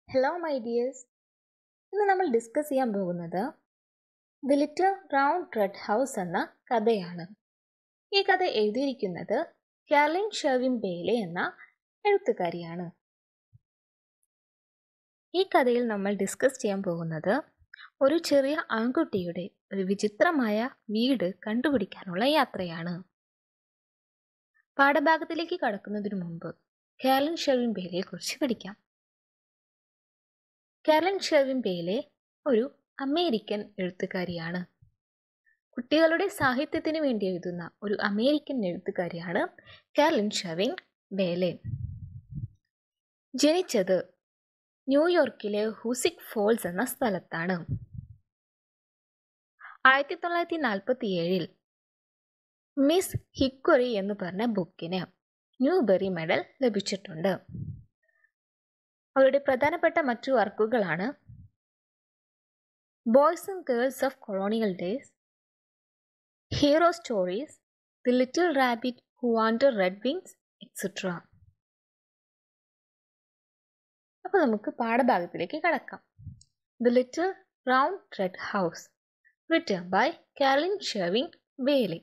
hello my dears ഇന്ന് നമ്മൾ discuss ചെയ്യാൻ പോകുന്നത് the little round red house എന്ന കഥയാണ് ഈ കഥ എഴുതിയിരിക്കുന്നത് കാർലിൻ ഷെർവിൻ ബെയ്ലെ എന്ന എഴുത്തുകാരിയാണ് ഈ കഥയിൽ നമ്മൾ ഡിസ്കസ് ചെയ്യാൻ പോകുന്നത് ഒരു ചെറിയ ആൺകുട്ടിയുടെ ഒരു വിചിത്രമായ വീട് കണ്ടുപിടിക്കാനുള്ള യാത്രയാണ് പാഠഭാഗത്തിലേക്ക് കടക്കുന്നതിനു മുമ്പ് കാർലിൻ ഷെർവിൻ ബെയ്ലയെ കുറിച്ച് പഠിക്കാം കാർലിൻ ഷെർവിൻ ബെയ്ലെ ഒരു അമേരിക്കൻ എഴുത്തുകാരിയാണ് കുട്ടികളുടെ സാഹിത്യത്തിന് വേണ്ടി എഴുതുന്ന ഒരു അമേരിക്കൻ എഴുത്തുകാരിയാണ് കാർലിൻ ഷെർവിൻ ബെയ്ലെ ജനിച്ചത് ന്യൂയോർക്കിലെ ഹുസിക് ഫോൾസ് എന്ന സ്ഥലത്താണ് ആയിരത്തി തൊള്ളായിരത്തി നാൽപ്പത്തി ഏഴിൽ മിസ് ഹിക്വറി എന്ന് പറഞ്ഞ ബുക്കിന് ന്യൂബെറി മെഡൽ ലഭിച്ചിട്ടുണ്ട് അവരുടെ പ്രധാനപ്പെട്ട മറ്റു വർക്കുകളാണ് boys and girls of colonial days hero stories the little rabbit who wander red wings etcetera അപ്പോൾ നമുക്ക് പാഠഭാഗത്തിലേക്ക് കടക്കാം the little round red house return by Carlin Sherwin Bailey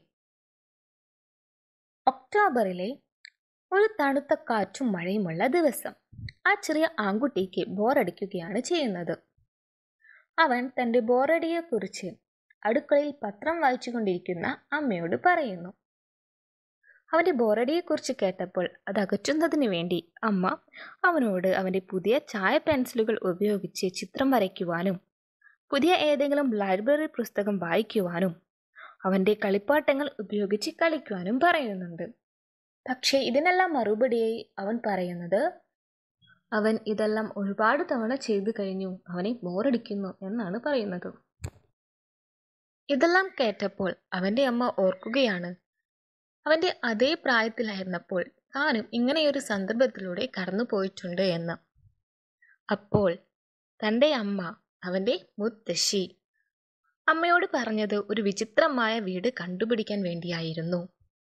ഒക്ടോബറിലെ ഒരു തണുത്ത കാറ്റും മഴയുമുള്ള ദിവസം ആ ചെറിയ ആൺകുട്ടിക്ക് ബോറടിക്കുകയാണ് ചെയ്യുന്നത് അവൻ തൻ്റെ ബോറടിയെക്കുറിച്ച് അടുക്കളയിൽ പത്രം വായിച്ചുകൊണ്ടിരിക്കുന്ന അമ്മയോട് പറയുന്നു അവൻ്റെ ബോറടിയെക്കുറിച്ച് കേട്ടപ്പോൾ അത് അകറ്റുന്നതിന് വേണ്ടി അമ്മ അവനോട് അവൻ്റെ പുതിയ ചായ പെൻസിലുകൾ ഉപയോഗിച്ച് ചിത്രം വരയ്ക്കുവാനും പുതിയ ഏതെങ്കിലും ലൈബ്രറി പുസ്തകം വായിക്കുവാനും അവൻ്റെ കളിപ്പാട്ടങ്ങൾ ഉപയോഗിച്ച് കളിക്കുവാനും പറയുന്നുണ്ട് പക്ഷേ ഇതിനെല്ലാം മറുപടിയായി അവൻ പറയുന്നത് അവൻ ഇതെല്ലാം ഒരുപാട് തവണ ചെയ്തു കഴിഞ്ഞു അവനെ ബോറടിക്കുന്നു എന്നാണ് പറയുന്നത് ഇതെല്ലാം കേട്ടപ്പോൾ അവൻ്റെ അമ്മ ഓർക്കുകയാണ് അവൻ്റെ അതേ പ്രായത്തിലായിരുന്നപ്പോൾ താനും ഇങ്ങനെയൊരു സന്ദർഭത്തിലൂടെ കടന്നു പോയിട്ടുണ്ട് എന്ന് അപ്പോൾ തൻ്റെ അമ്മ അവൻ്റെ മുത്തശ്ശി അമ്മയോട് പറഞ്ഞത് ഒരു വിചിത്രമായ വീട് കണ്ടുപിടിക്കാൻ വേണ്ടിയായിരുന്നു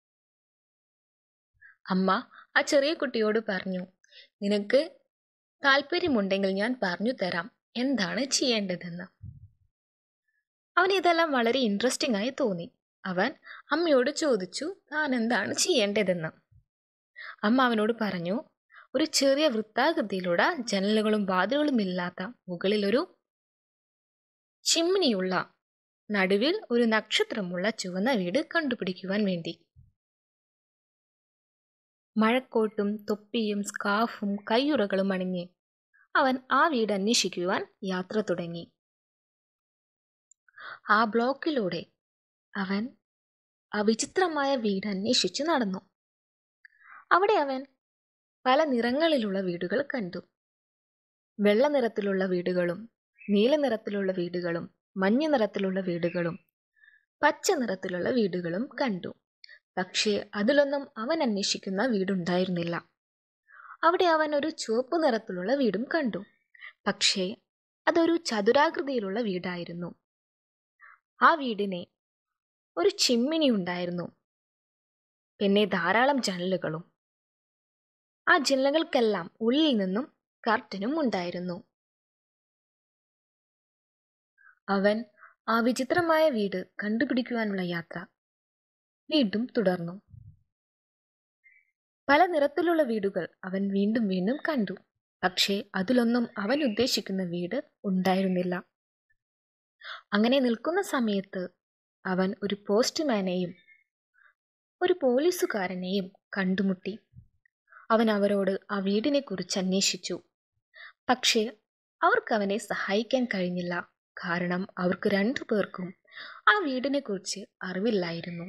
അമ്മ ആ ചെറിയ കുട്ടിയോട് പറഞ്ഞു നിനക്ക് താല്പര്യമുണ്ടെങ്കിൽ ഞാൻ പറഞ്ഞു തരാം എന്താണ് ചെയ്യേണ്ടതെന്ന് അവൻ ഇതെല്ലാം വളരെ ഇൻട്രസ്റ്റിംഗ് ആയി തോന്നി അവൻ അമ്മയോട് ചോദിച്ചു താൻ എന്താണ് ചെയ്യേണ്ടതെന്ന് അമ്മ അവനോട് പറഞ്ഞു ഒരു ചെറിയ വൃത്താകൃതിയിലുള്ള ജനലുകളും വാതിലുകളും ഇല്ലാത്ത മുകളിലൊരു ചിമ്മിനിയുള്ള നടുവിൽ ഒരു നക്ഷത്രമുള്ള ചുവന്ന വീട് കണ്ടുപിടിക്കുവാൻ വേണ്ടി മഴക്കോട്ടും തൊപ്പിയും സ്കാർഫും കയ്യുറകളും അണിഞ്ഞ് അവൻ ആ വീട് അന്വേഷിക്കുവാൻ യാത്ര തുടങ്ങി ആ ബ്ലോക്കിലൂടെ അവൻ ആ വിചിത്രമായ വീട് അന്വേഷിച്ചു നടന്നു അവിടെ അവൻ പല നിറങ്ങളിലുള്ള വീടുകൾ കണ്ടു വെള്ള നിറത്തിലുള്ള വീടുകളും നീല നിറത്തിലുള്ള വീടുകളും മഞ്ഞ നിറത്തിലുള്ള വീടുകളും പച്ച നിറത്തിലുള്ള വീടുകളും കണ്ടു പക്ഷേ അതിലൊന്നും അവൻ അന്വേഷിക്കുന്ന വീടുണ്ടായിരുന്നില്ല അവിടെ അവൻ ഒരു ചുവപ്പ് നിറത്തിലുള്ള വീടും കണ്ടു പക്ഷേ അതൊരു ചതുരാകൃതിയിലുള്ള വീടായിരുന്നു ആ വീടിനെ ഒരു ചിമ്മിനി ഉണ്ടായിരുന്നു പിന്നെ ധാരാളം ജനലുകളും ആ ജനലുകൾക്കെല്ലാം ഉള്ളിൽ നിന്നും കർട്ടനും ഉണ്ടായിരുന്നു അവൻ ആ വിചിത്രമായ വീട് കണ്ടുപിടിക്കുവാനുള്ള യാത്ര വീണ്ടും തുടർന്നു പല നിറത്തിലുള്ള വീടുകൾ അവൻ വീണ്ടും വീണ്ടും കണ്ടു പക്ഷേ അതിലൊന്നും അവൻ ഉദ്ദേശിക്കുന്ന വീട് ഉണ്ടായിരുന്നില്ല അങ്ങനെ നിൽക്കുന്ന സമയത്ത് അവൻ ഒരു പോസ്റ്റ്മാനെയും ഒരു പോലീസുകാരനെയും കണ്ടുമുട്ടി അവൻ അവരോട് ആ വീടിനെ കുറിച്ച് അന്വേഷിച്ചു പക്ഷേ അവർക്ക് അവനെ സഹായിക്കാൻ കഴിഞ്ഞില്ല കാരണം അവർക്ക് രണ്ടു പേർക്കും ആ വീടിനെ കുറിച്ച് അറിവില്ലായിരുന്നു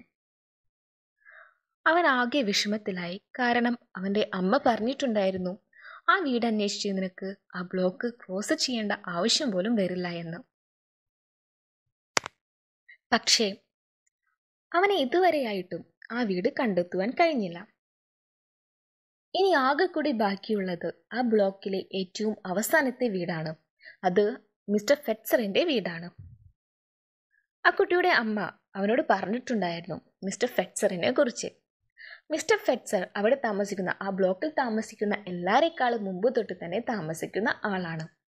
അവൻ ആകെ വിഷമത്തിലായി കാരണം അവൻ്റെ അമ്മ പറഞ്ഞിട്ടുണ്ടായിരുന്നു ആ വീട് അന്വേഷിച്ച് നിനക്ക് ആ ബ്ലോക്ക് ക്രോസ് ചെയ്യേണ്ട ആവശ്യം പോലും വരില്ല എന്ന് പക്ഷേ അവനെ ഇതുവരെയായിട്ടും ആ വീട് കണ്ടെത്തുവാൻ കഴിഞ്ഞില്ല ഇനി ആകെ കൂടി ബാക്കിയുള്ളത് ആ ബ്ലോക്കിലെ ഏറ്റവും അവസാനത്തെ വീടാണ് അത് മിസ്റ്റർ ഫെറ്റ്സറിന്റെ വീടാണ് ആ കുട്ടിയുടെ അമ്മ അവനോട് പറഞ്ഞിട്ടുണ്ടായിരുന്നു മിസ്റ്റർ ഫെറ്റ്സറിനെ കുറിച്ച് മിസ്റ്റർ ഫെറ്റ്സർ അവിടെ താമസിക്കുന്ന ആ ബ്ലോക്കിൽ താമസിക്കുന്ന എല്ലാരെക്കാളും മുമ്പ് തൊട്ട് തന്നെ താമസിക്കുന്ന ആളാണ്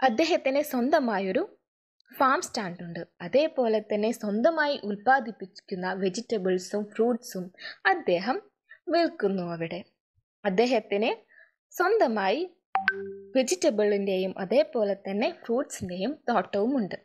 അദ്ദേഹത്തിന് സ്വന്തമായൊരു ഫാം സ്റ്റാൻഡ് ഉണ്ട് അതേപോലെ തന്നെ സ്വന്തമായി ഉൽപ്പാദിപ്പിക്കുന്ന വെജിറ്റബിൾസും ഫ്രൂട്ട്സും അദ്ദേഹം വിൽക്കുന്നു അവിടെ അദ്ദേഹത്തിന് സ്വന്തമായി വെജിറ്റബിളിൻ്റെയും അതേപോലെ തന്നെ ഫ്രൂട്ട്സിൻ്റെയും തോട്ടവുമുണ്ട്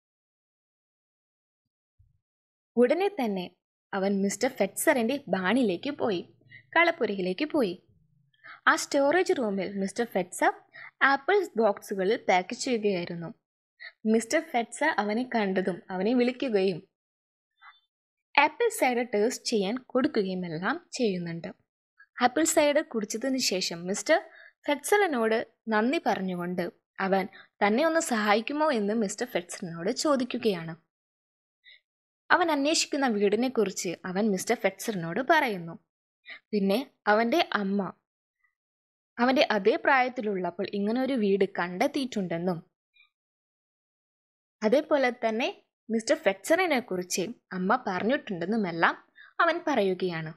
ഉടനെ തന്നെ അവൻ മിസ്റ്റർ ഫെറ്റ്സറിൻ്റെ ബാണിലേക്ക് പോയി കളപ്പുരയിലേക്ക് പോയി ആ സ്റ്റോറേജ് റൂമിൽ മിസ്റ്റർ ഫെറ്റ്സർ ആപ്പിൾസ് ബോക്സുകളിൽ പാക്ക് ചെയ്യുകയായിരുന്നു മിസ്റ്റർ ഫെറ്റ്സ അവനെ കണ്ടതും അവനെ വിളിക്കുകയും ആപ്പിൾ സൈഡർ ടേസ്റ്റ് ചെയ്യാൻ കൊടുക്കുകയുമെല്ലാം ചെയ്യുന്നുണ്ട് ആപ്പിൾ സൈഡർ കുടിച്ചതിന് ശേഷം മിസ്റ്റർ ഫെറ്റ്സറിനോട് നന്ദി പറഞ്ഞുകൊണ്ട് അവൻ തന്നെ ഒന്ന് സഹായിക്കുമോ എന്ന് മിസ്റ്റർ ഫെറ്റ്സറിനോട് ചോദിക്കുകയാണ് അവൻ അന്വേഷിക്കുന്ന വീടിനെക്കുറിച്ച് അവൻ മിസ്റ്റർ ഫെറ്റ്സറിനോട് പറയുന്നു പിന്നെ അവൻ്റെ അമ്മ അവൻ്റെ അതേ പ്രായത്തിലുള്ളപ്പോൾ ഇങ്ങനെ ഒരു വീട് കണ്ടെത്തിയിട്ടുണ്ടെന്നും അതേപോലെ തന്നെ മിസ്റ്റർ ഫെറ്റ്സറിനെ കുറിച്ച് അമ്മ പറഞ്ഞിട്ടുണ്ടെന്നുമെല്ലാം അവൻ പറയുകയാണ്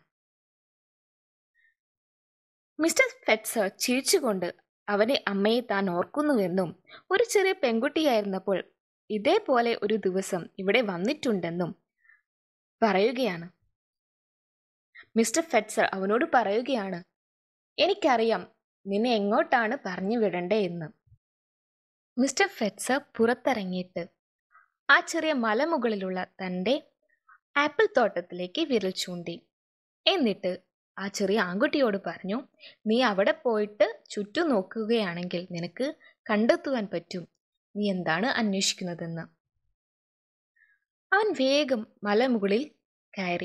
മിസ്റ്റർ ഫെറ്റ്സർ ചിരിച്ചുകൊണ്ട് അവന്റെ അമ്മയെ താൻ ഓർക്കുന്നുവെന്നും ഒരു ചെറിയ പെൺകുട്ടിയായിരുന്നപ്പോൾ ഇതേപോലെ ഒരു ദിവസം ഇവിടെ വന്നിട്ടുണ്ടെന്നും പറയുകയാണ് മിസ്റ്റർ ഫെറ്റ്സർ അവനോട് പറയുകയാണ് എനിക്കറിയാം നിന്നെ എങ്ങോട്ടാണ് പറഞ്ഞു വിടണ്ടേ എന്ന് മിസ്റ്റർ ഫെറ്റ്സർ പുറത്തിറങ്ങിയിട്ട് ആ ചെറിയ മലമുകളിലുള്ള തൻ്റെ ആപ്പിൾ തോട്ടത്തിലേക്ക് വിരൽ ചൂണ്ടി എന്നിട്ട് ആ ചെറിയ ആൺകുട്ടിയോട് പറഞ്ഞു നീ അവിടെ പോയിട്ട് ചുറ്റും നോക്കുകയാണെങ്കിൽ നിനക്ക് കണ്ടെത്തുവാൻ പറ്റും നീ എന്താണ് അന്വേഷിക്കുന്നതെന്ന് അവൻ വേഗം മലമുകളിൽ കയറി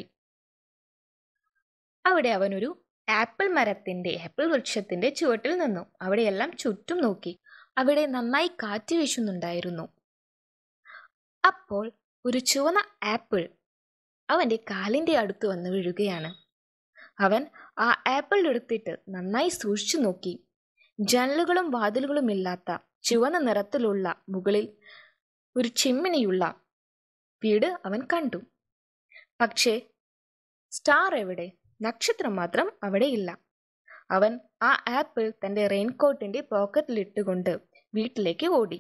അവിടെ അവനൊരു ആപ്പിൾ മരത്തിന്റെ ആപ്പിൾ വൃക്ഷത്തിന്റെ ചുവട്ടിൽ നിന്നു അവിടെയെല്ലാം ചുറ്റും നോക്കി അവിടെ നന്നായി കാറ്റ് വീശുന്നുണ്ടായിരുന്നു അപ്പോൾ ഒരു ചുവന്ന ആപ്പിൾ അവന്റെ കാലിന്റെ അടുത്ത് വന്ന് വീഴുകയാണ് അവൻ ആ ആപ്പിൾ എടുത്തിട്ട് നന്നായി സൂക്ഷിച്ചു നോക്കി ജനലുകളും വാതിലുകളും ഇല്ലാത്ത ചുവന്ന നിറത്തിലുള്ള മുകളിൽ ഒരു ചിമ്മിനിയുള്ള വീട് അവൻ കണ്ടു പക്ഷേ സ്റ്റാർ എവിടെ നക്ഷത്രം മാത്രം അവിടെ ഇല്ല അവൻ ആ ആപ്പിൾ തന്റെ റെയിൻകോട്ടിന്റെ പോക്കറ്റിലിട്ടുകൊണ്ട് വീട്ടിലേക്ക് ഓടി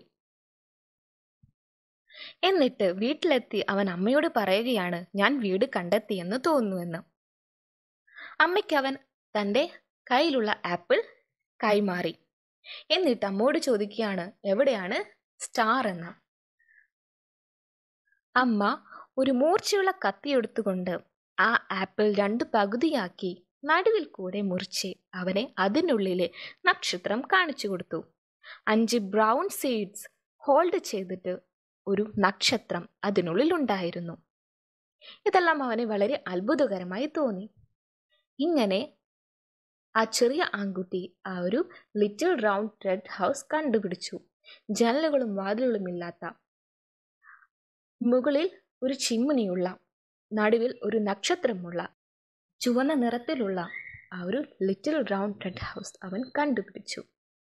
എന്നിട്ട് വീട്ടിലെത്തി അവൻ അമ്മയോട് പറയുകയാണ് ഞാൻ വീട് കണ്ടെത്തിയെന്ന് തോന്നുന്നുവെന്ന് അമ്മയ്ക്ക് അവൻ തന്റെ കയ്യിലുള്ള ആപ്പിൾ കൈമാറി എന്നിട്ട് അമ്മയോട് ചോദിക്കുകയാണ് എവിടെയാണ് സ്റ്റാർ എന്ന് അമ്മ ഒരു മൂർച്ചയുള്ള കത്തി എടുത്തുകൊണ്ട് ആ ആപ്പിൾ രണ്ട് പകുതിയാക്കി നടുവിൽ കൂടെ മുറിച്ച് അവനെ അതിനുള്ളിലെ നക്ഷത്രം കാണിച്ചു കൊടുത്തു അഞ്ച് ബ്രൗൺ സീഡ്സ് ഹോൾഡ് ചെയ്തിട്ട് ഒരു നക്ഷത്രം അതിനുള്ളിൽ ഉണ്ടായിരുന്നു ഇതെല്ലാം അവന് വളരെ അത്ഭുതകരമായി തോന്നി ഇങ്ങനെ ആ ചെറിയ ആൺകുട്ടി ആ ഒരു ലിറ്റിൽ റൗണ്ട് റെഡ് ഹൗസ് കണ്ടുപിടിച്ചു ജനലുകളും വാതിലുകളും ഇല്ലാത്ത മുകളിൽ ഒരു ചിമ്മിനിയുള്ള നടുവിൽ ഒരു നക്ഷത്രമുള്ള ചുവന്ന നിറത്തിലുള്ള ആ ഒരു ലിറ്റിൽ റൗണ്ട് റെഡ് ഹൗസ് അവൻ കണ്ടുപിടിച്ചു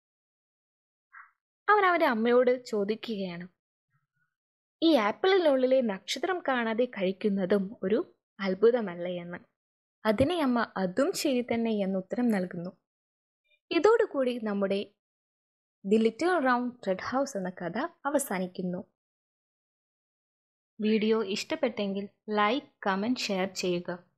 അവൻ അവൻ്റെ അമ്മയോട് ചോദിക്കുകയാണ് ഈ ആപ്പിളിനുള്ളിലെ നക്ഷത്രം കാണാതെ കഴിക്കുന്നതും ഒരു അത്ഭുതമല്ലേ എന്ന് അതിനെ അമ്മ അതും ശരി തന്നെ എന്ന് ഉത്തരം നൽകുന്നു ഇതോടുകൂടി നമ്മുടെ the little round red house എന്ന കഥ അവസാനിക്കുന്നു വീഡിയോ ഇഷ്ടപ്പെട്ടെങ്കിൽ ലൈക്ക് കമൻറ്റ് ഷെയർ ചെയ്യുക